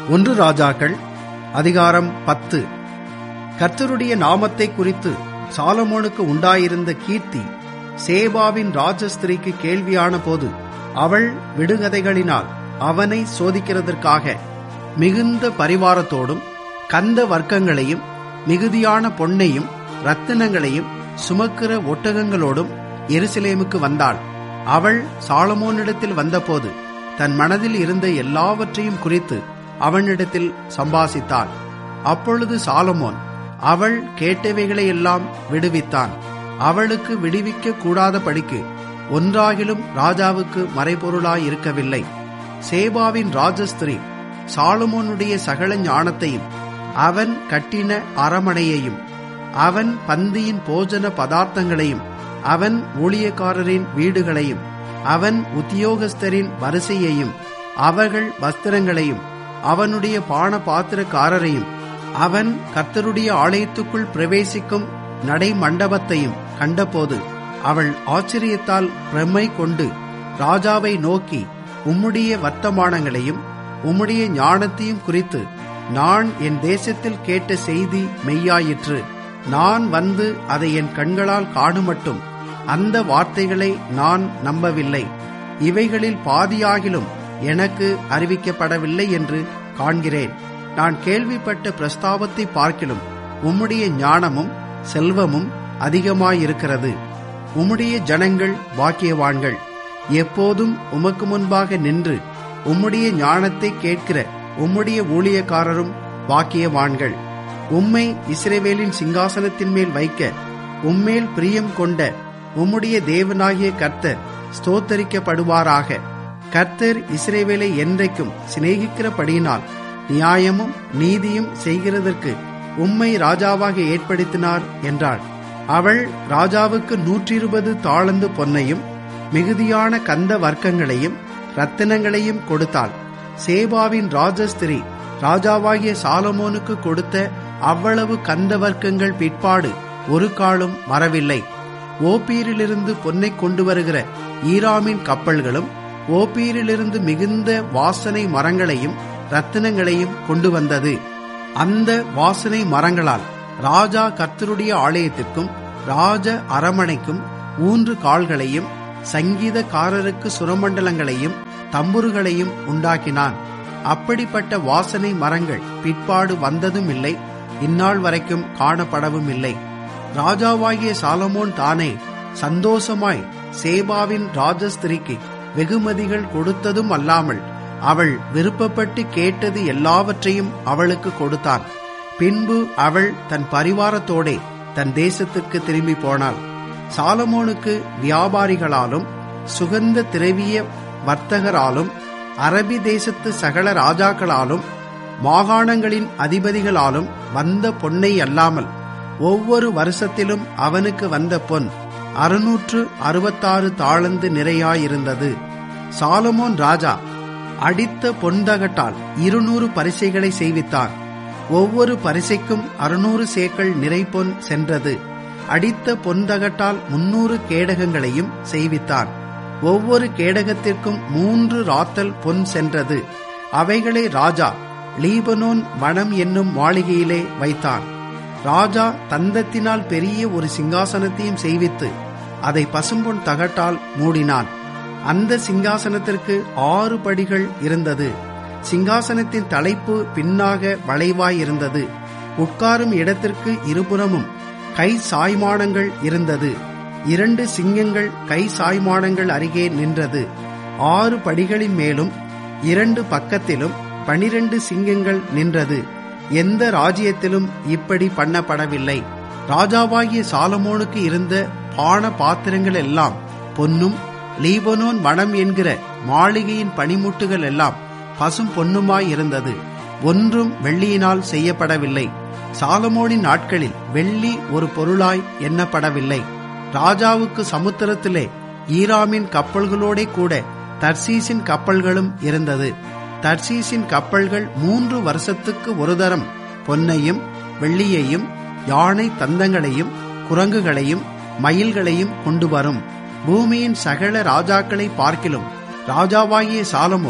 ஒன்று ராஜாக்கள் அதிகாரம் பத்து கர்த்தருடைய நாமத்தை குறித்து சாலமோனுக்கு உண்டாயிருந்த கீர்த்தி சேபாவின் ராஜஸ்திரிக்கு கேள்வியான போது அவள் விடுகதைகளினால் அவனை சோதிக்கிறதற்காக மிகுந்த பரிவாரத்தோடும் கந்த வர்க்கங்களையும் மிகுதியான பொன்னையும் ரத்தினங்களையும் சுமக்கிற ஒட்டகங்களோடும் எருசலேமுக்கு வந்தாள் அவள் சாலமோனிடத்தில் வந்தபோது தன் மனதில் இருந்த எல்லாவற்றையும் குறித்து அவனிடத்தில் சம்பாசித்தாள் அப்பொழுது சாலமோன் அவள் கேட்டவைகளையெல்லாம் விடுவித்தான் அவளுக்கு விடுவிக்க கூடாதபடிக்கு ஒன்றாகிலும் ராஜாவுக்கு மறைபொருளாயிருக்கவில்லை சேபாவின் ராஜஸ்திரி சாலமோனுடைய சகல ஞானத்தையும் அவன் கட்டின அரமனையையும் அவன் பந்தியின் போஜன பதார்த்தங்களையும் அவன் ஊழியக்காரரின் வீடுகளையும் அவன் உத்தியோகஸ்தரின் வரிசையையும் அவர்கள் வஸ்திரங்களையும் அவனுடைய பான பாத்திரக்காரரையும் அவன் கர்த்தருடைய ஆலயத்துக்குள் பிரவேசிக்கும் நடை மண்டபத்தையும் கண்டபோது அவள் ஆச்சரியத்தால் பிரமை கொண்டு ராஜாவை நோக்கி உம்முடைய வர்த்தமானங்களையும் உம்முடைய ஞானத்தையும் குறித்து நான் என் தேசத்தில் கேட்ட செய்தி மெய்யாயிற்று நான் வந்து அதை என் கண்களால் காணுமட்டும் அந்த வார்த்தைகளை நான் நம்பவில்லை இவைகளில் பாதியாகிலும் எனக்கு அறிவிக்கப்படவில்லை என்று காண்கிறேன் நான் கேள்விப்பட்ட பிரஸ்தாபத்தை பார்க்கிலும் உம்முடைய ஞானமும் செல்வமும் அதிகமாயிருக்கிறது உம்முடைய ஜனங்கள் பாக்கியவான்கள் எப்போதும் உமக்கு முன்பாக நின்று உம்முடைய ஞானத்தை கேட்கிற உம்முடைய ஊழியக்காரரும் பாக்கியவான்கள் உம்மை இஸ்ரேவேலின் சிங்காசனத்தின் மேல் வைக்க உம்மேல் பிரியம் கொண்ட உம்முடைய தேவனாகிய கர்த்தர் ஸ்தோத்தரிக்கப்படுவாராக கர்த்தர் இஸ்ரேவேலை என்றைக்கும் சிநேகிக்கிறபடியினால் நியாயமும் நீதியும் செய்கிறதற்கு உம்மை ராஜாவாக ஏற்படுத்தினார் என்றாள் அவள் ராஜாவுக்கு நூற்றி இருபது தாளந்து பொன்னையும் மிகுதியான கந்த வர்க்கங்களையும் ரத்தினங்களையும் கொடுத்தாள் சேபாவின் ராஜஸ்திரி ராஜாவாகிய சாலமோனுக்கு கொடுத்த அவ்வளவு கந்த வர்க்கங்கள் பிற்பாடு ஒரு காலம் வரவில்லை ஓப்பீரிலிருந்து பொன்னை கொண்டு வருகிற ஈராமின் கப்பல்களும் ஓப்பீரிலிருந்து மிகுந்த வாசனை மரங்களையும் ரத்தினங்களையும் கொண்டு வந்தது அந்த வாசனை மரங்களால் ராஜா கர்த்தருடைய ஆலயத்திற்கும் ராஜ அரமனைக்கும் ஊன்று கால்களையும் சங்கீதக்காரருக்கு சுரமண்டலங்களையும் தம்புருகளையும் உண்டாக்கினான் அப்படிப்பட்ட வாசனை மரங்கள் பிற்பாடு வந்ததும் இல்லை இந்நாள் வரைக்கும் காணப்படவும் இல்லை ராஜாவாகிய சாலமோன் தானே சந்தோஷமாய் சேபாவின் ராஜஸ்திரிக்கு வெகுமதிகள் கொடுத்ததும் அல்லாமல் அவள் விருப்பப்பட்டு கேட்டது எல்லாவற்றையும் அவளுக்கு கொடுத்தான் பின்பு அவள் தன் பரிவாரத்தோடே தன் தேசத்திற்கு திரும்பி போனாள் சாலமோனுக்கு வியாபாரிகளாலும் சுகந்த திரவிய வர்த்தகராலும் அரபி தேசத்து சகல ராஜாக்களாலும் மாகாணங்களின் அதிபதிகளாலும் வந்த பொன்னை அல்லாமல் ஒவ்வொரு வருஷத்திலும் அவனுக்கு வந்த பொன் அறுநூற்று அறுபத்தாறு தாளந்து நிறையாயிருந்தது சாலமோன் ராஜா அடித்த பொன்தகட்டால் இருநூறு பரிசைகளை செய்வித்தார் ஒவ்வொரு பரிசைக்கும் அறுநூறு சேக்கள் நிறைப்பொன் சென்றது அடித்த பொன்தகட்டால் முன்னூறு கேடகங்களையும் செய்வித்தான் ஒவ்வொரு கேடகத்திற்கும் மூன்று ராத்தல் பொன் சென்றது அவைகளை ராஜா லீபனோன் வனம் என்னும் மாளிகையிலே வைத்தான் ராஜா தந்தத்தினால் பெரிய ஒரு சிங்காசனத்தையும் செய்வித்து அதை பசும்பொன் தகட்டால் மூடினான் அந்த சிங்காசனத்திற்கு ஆறு படிகள் இருந்தது சிங்காசனத்தின் தலைப்பு பின்னாக வளைவாய் இருந்தது உட்காரும் இடத்திற்கு இருபுறமும் கை சாய்மானங்கள் இருந்தது இரண்டு சிங்கங்கள் கை சாய்மானங்கள் அருகே நின்றது ஆறு படிகளின் மேலும் இரண்டு பக்கத்திலும் பனிரெண்டு சிங்கங்கள் நின்றது எந்த ராஜ்யத்திலும் இப்படி பண்ணப்படவில்லை ராஜாவாகிய சாலமோனுக்கு இருந்த பான பாத்திரங்கள் எல்லாம் பொன்னும் லீபனோன் வனம் என்கிற மாளிகையின் பனிமுட்டுகள் எல்லாம் பசும் பொன்னுமாய் இருந்தது ஒன்றும் வெள்ளியினால் செய்யப்படவில்லை சாலமோனின் நாட்களில் வெள்ளி ஒரு பொருளாய் எண்ணப்படவில்லை ராஜாவுக்கு சமுத்திரத்திலே ஈராமின் கப்பல்களோடே கூட தர்சீசின் கப்பல்களும் இருந்தது தர்சீசின் கப்பல்கள் மூன்று வருஷத்துக்கு ஒரு தரம் பொன்னையும் வெள்ளியையும் யானை தந்தங்களையும் குரங்குகளையும் மயில்களையும் கொண்டு வரும் பூமியின் சகல ராஜாக்களை பார்க்கிலும் ராஜாவாகிய சாலமோன்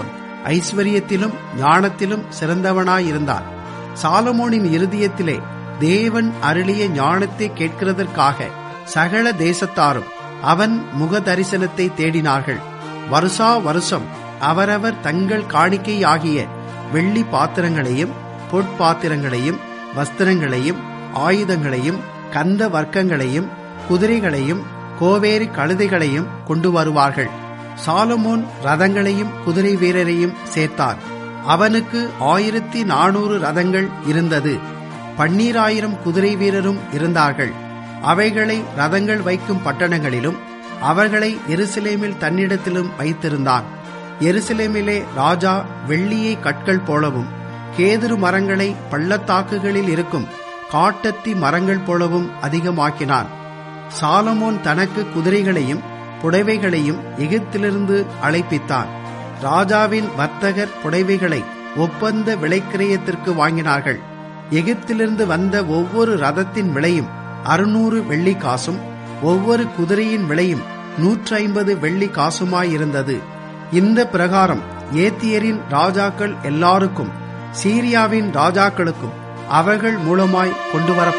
ஐஸ்வர்யத்திலும் ஞானத்திலும் சிறந்தவனாயிருந்தான் சாலமோனின் இருதயத்திலே தேவன் அருளிய ஞானத்தை கேட்கிறதற்காக சகல தேசத்தாரும் அவன் முக தரிசனத்தை தேடினார்கள் வருஷா வருஷம் அவரவர் தங்கள் காணிக்கையாகிய வெள்ளி பாத்திரங்களையும் பொற்பாத்திரங்களையும் வஸ்திரங்களையும் ஆயுதங்களையும் கந்த வர்க்கங்களையும் குதிரைகளையும் கோவேரி கழுதைகளையும் கொண்டு வருவார்கள் சாலமோன் ரதங்களையும் குதிரை வீரரையும் சேர்த்தான் அவனுக்கு ஆயிரத்தி நானூறு ரதங்கள் இருந்தது பன்னீராயிரம் குதிரை வீரரும் இருந்தார்கள் அவைகளை ரதங்கள் வைக்கும் பட்டணங்களிலும் அவர்களை எருசலேமில் தன்னிடத்திலும் வைத்திருந்தான் எருசலேமிலே ராஜா வெள்ளியை கற்கள் போலவும் கேதுரு மரங்களை பள்ளத்தாக்குகளில் இருக்கும் காட்டத்தி மரங்கள் போலவும் அதிகமாக்கினான் சாலமோன் தனக்கு குதிரைகளையும் புடைவைகளையும் எகிப்திலிருந்து அழைப்பித்தான் ராஜாவின் வர்த்தகர் புடைவைகளை ஒப்பந்த விலைக்கிரயத்திற்கு வாங்கினார்கள் எகிப்திலிருந்து வந்த ஒவ்வொரு ரதத்தின் விலையும் அறுநூறு வெள்ளி காசும் ஒவ்வொரு குதிரையின் விலையும் நூற்றி ஐம்பது வெள்ளி காசுமாயிருந்தது இந்த பிரகாரம் ஏத்தியரின் ராஜாக்கள் எல்லாருக்கும் சீரியாவின் ராஜாக்களுக்கும் அவர்கள் மூலமாய் கொண்டு